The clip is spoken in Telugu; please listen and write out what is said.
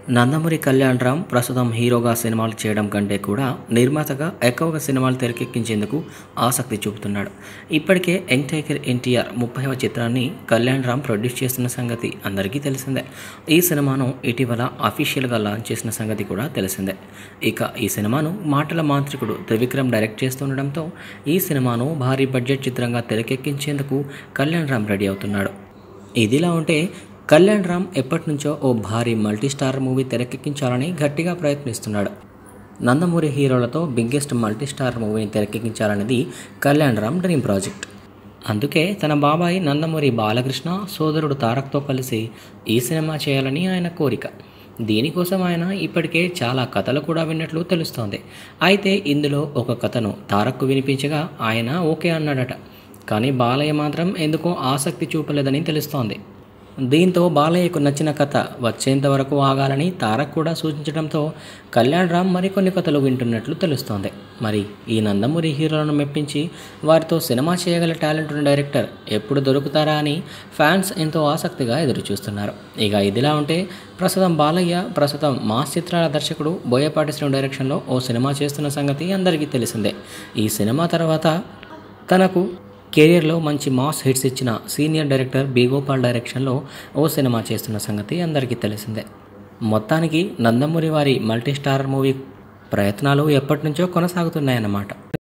నందమూరి కళ్యాణ్ రామ్ ప్రస్తుతం హీరోగా సినిమాలు చేయడం కంటే కూడా నిర్మాతగా ఎక్కువగా సినిమాలు తెరకెక్కించేందుకు ఆసక్తి చూపుతున్నాడు ఇప్పటికే యంగ్ టైగర్ ఎన్టీఆర్ ముప్పైవ చిత్రాన్ని కళ్యాణ్ రామ్ ప్రొడ్యూస్ చేస్తున్న సంగతి అందరికీ తెలిసిందే ఈ సినిమాను ఇటీవల అఫీషియల్గా లాంచ్ చేసిన సంగతి కూడా తెలిసిందే ఇక ఈ సినిమాను మాటల మాంత్రికుడు త్రివిక్రమ్ డైరెక్ట్ చేస్తుండడంతో ఈ సినిమాను భారీ బడ్జెట్ చిత్రంగా తెరకెక్కించేందుకు కళ్యాణ్ రామ్ రెడీ అవుతున్నాడు ఇదిలా ఉంటే కళ్యాణ్ రామ్ ఎప్పటి నుంచో ఓ భారీ మల్టీ స్టార్ మూవీ తెరకెక్కించాలని గట్టిగా ప్రయత్నిస్తున్నాడు నందమూరి హీరోలతో బిగ్గెస్ట్ మల్టీ స్టార్ మూవీని తెరకెక్కించాలనేది కళ్యాణ్ రామ్ డ్రీమ్ ప్రాజెక్ట్ అందుకే తన బాబాయ్ నందమూరి బాలకృష్ణ సోదరుడు తారక్తో కలిసి ఈ సినిమా చేయాలని ఆయన కోరిక దీనికోసం ఆయన ఇప్పటికే చాలా కథలు కూడా విన్నట్లు తెలుస్తోంది అయితే ఇందులో ఒక కథను తారక్కు వినిపించగా ఆయన ఓకే అన్నాడట కానీ బాలయ్య మాత్రం ఎందుకో ఆసక్తి చూపలేదని తెలుస్తోంది దీంతో బాలయ్యకు నచ్చిన కథ వచ్చేంత వరకు ఆగాలని తారక్ కూడా సూచించడంతో కళ్యాణ్ రామ్ మరికొన్ని కథలు వింటున్నట్లు తెలుస్తోంది మరి ఈ నందమూరి హీరోలను మెప్పించి వారితో సినిమా చేయగల టాలెంట్ ఉన్న డైరెక్టర్ ఎప్పుడు దొరుకుతారా అని ఫ్యాన్స్ ఎంతో ఆసక్తిగా ఎదురుచూస్తున్నారు ఇక ఇదిలా ఉంటే ప్రస్తుతం బాలయ్య ప్రస్తుతం మాస్ చిత్రాల దర్శకుడు బోయపాటి శ్రీను డైరెక్షన్లో ఓ సినిమా చేస్తున్న సంగతి అందరికీ తెలిసిందే ఈ సినిమా తర్వాత తనకు కెరియర్లో మంచి మాస్ హిట్స్ ఇచ్చిన సీనియర్ డైరెక్టర్ బి గోపాల్ డైరెక్షన్లో ఓ సినిమా చేస్తున్న సంగతి అందరికీ తెలిసిందే మొత్తానికి నందమూరి వారి మల్టీ స్టార్ మూవీ ప్రయత్నాలు ఎప్పటి నుంచో కొనసాగుతున్నాయన్నమాట